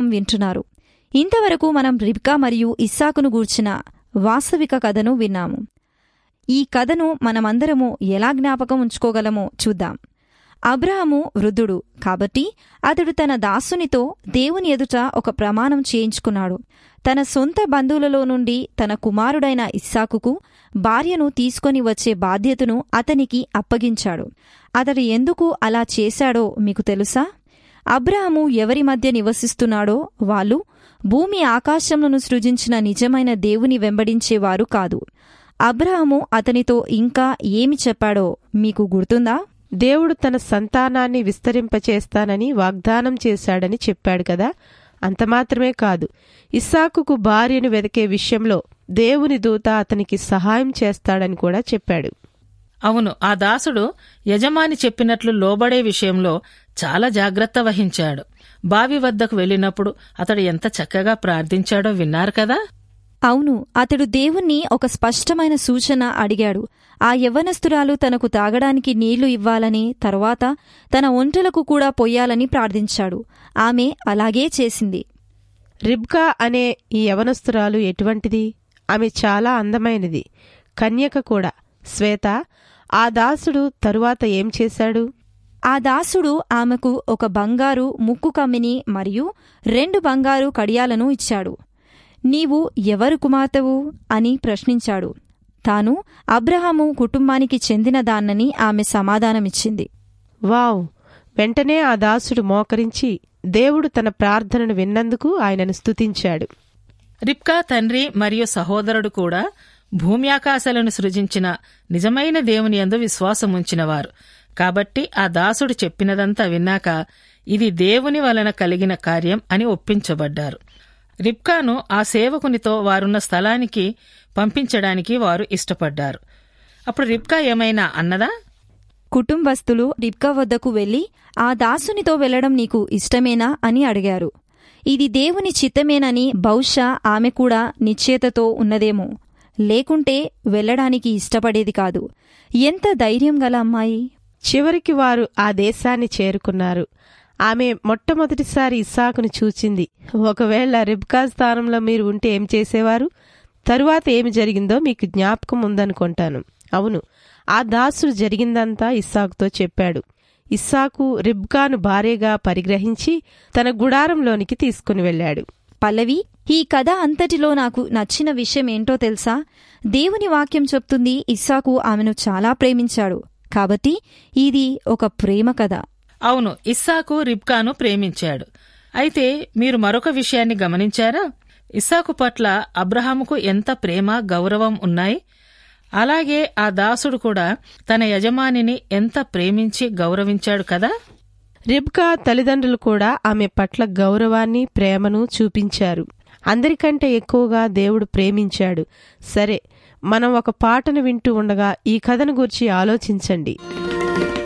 వింటున్నారు ఇంతవరకు మనం రిబ్కా మరియు ఇస్సాకును గూర్చిన వాస్తవిక కథను విన్నాము ఈ కథను మనమందరము ఎలా జ్ఞాపకం ఉంచుకోగలమో చూద్దాం అబ్రహము వృద్ధుడు కాబట్టి అతడు తన దాసునితో దేవుని ఎదుట ఒక ప్రమాణం చేయించుకున్నాడు తన సొంత బంధువులలో నుండి తన కుమారుడైన ఇస్సాకుకు భార్యను తీసుకొని వచ్చే బాధ్యతను అతనికి అప్పగించాడు అతడు ఎందుకు అలా చేశాడో మీకు తెలుసా అబ్రహము ఎవరి మధ్య నివసిస్తున్నాడో వాళ్ళు భూమి ఆకాశములను సృజించిన నిజమైన దేవుని వెంబడించేవారు కాదు అబ్రహము అతనితో ఇంకా ఏమి చెప్పాడో మీకు గుర్తుందా దేవుడు తన సంతానాన్ని విస్తరింపచేస్తానని వాగ్దానం చేశాడని చెప్పాడు కదా అంత మాత్రమే కాదు ఇస్సాకుకు భార్యను వెతికే విషయంలో దేవుని దూత అతనికి సహాయం చేస్తాడని కూడా చెప్పాడు అవును ఆ దాసుడు యజమాని చెప్పినట్లు లోబడే విషయంలో చాలా జాగ్రత్త వహించాడు బావి వద్దకు వెళ్ళినప్పుడు అతడు ఎంత చక్కగా ప్రార్థించాడో విన్నారు కదా అవును అతడు దేవుణ్ణి ఒక స్పష్టమైన సూచన అడిగాడు ఆ యవ్వనస్తురాలు తనకు తాగడానికి నీళ్లు ఇవ్వాలని తరువాత తన ఒంటలకు కూడా పొయ్యాలని ప్రార్థించాడు ఆమె అలాగే చేసింది రిబ్కా అనే ఈ యవనస్తురాలు ఎటువంటిది ఆమె చాలా అందమైనది కన్యక కూడా శ్వేత ఆ దాసుడు తరువాత ఏం చేశాడు ఆ దాసుడు ఆమెకు ఒక బంగారు ముక్కు కమ్మిని మరియు రెండు బంగారు కడియాలను ఇచ్చాడు నీవు ఎవరు కుమార్తెవు అని ప్రశ్నించాడు తాను అబ్రహాము కుటుంబానికి చెందినదాన్నని ఆమె సమాధానమిచ్చింది వావ్ వెంటనే ఆ దాసుడు మోకరించి దేవుడు తన ప్రార్థనను విన్నందుకు ఆయనను స్తుతించాడు రిప్కా తండ్రి మరియు సహోదరుడు కూడా భూమి ఆకాశాలను సృజించిన నిజమైన దేవుని యందు విశ్వాసముంచినవారు కాబట్టి ఆ దాసుడు చెప్పినదంతా విన్నాక ఇది దేవుని వలన కలిగిన కార్యం అని ఒప్పించబడ్డారు రిప్కాను ఆ సేవకునితో వారున్న స్థలానికి పంపించడానికి వారు ఇష్టపడ్డారు అప్పుడు రిప్కా ఏమైనా అన్నదా కుటుంబస్తులు రిబ్కా వద్దకు వెళ్లి ఆ దాసునితో వెళ్లడం నీకు ఇష్టమేనా అని అడిగారు ఇది దేవుని చిత్తమేనని బహుశా ఆమె కూడా నిశ్చేతతో ఉన్నదేమో లేకుంటే వెళ్లడానికి ఇష్టపడేది కాదు ఎంత ధైర్యం గల అమ్మాయి చివరికి వారు ఆ దేశాన్ని చేరుకున్నారు ఆమె మొట్టమొదటిసారి ఇస్సాకును చూచింది ఒకవేళ రిబ్కా స్థానంలో మీరు ఉంటే ఏం చేసేవారు తరువాత ఏమి జరిగిందో మీకు జ్ఞాపకం ఉందనుకుంటాను అవును ఆ దాసుడు జరిగిందంతా ఇస్సాకుతో చెప్పాడు ఇస్సాకు రిబ్కాను భార్యగా పరిగ్రహించి తన గుడారంలోనికి తీసుకుని వెళ్ళాడు పల్లవి ఈ కథ అంతటిలో నాకు నచ్చిన విషయం ఏంటో తెలుసా దేవుని వాక్యం చెప్తుంది ఇస్సాకు ఆమెను చాలా ప్రేమించాడు కాబట్టి ఇది ఒక ప్రేమ కథ అవును ఇస్సాకు రిబ్కాను ప్రేమించాడు అయితే మీరు మరొక విషయాన్ని గమనించారా ఇస్సాకు పట్ల అబ్రహాముకు ఎంత ప్రేమ గౌరవం ఉన్నాయి అలాగే ఆ దాసుడు కూడా తన యజమానిని ఎంత ప్రేమించి గౌరవించాడు కదా రిబ్కా తల్లిదండ్రులు కూడా ఆమె పట్ల గౌరవాన్ని ప్రేమను చూపించారు అందరికంటే ఎక్కువగా దేవుడు ప్రేమించాడు సరే మనం ఒక పాటను వింటూ ఉండగా ఈ కథను గురించి ఆలోచించండి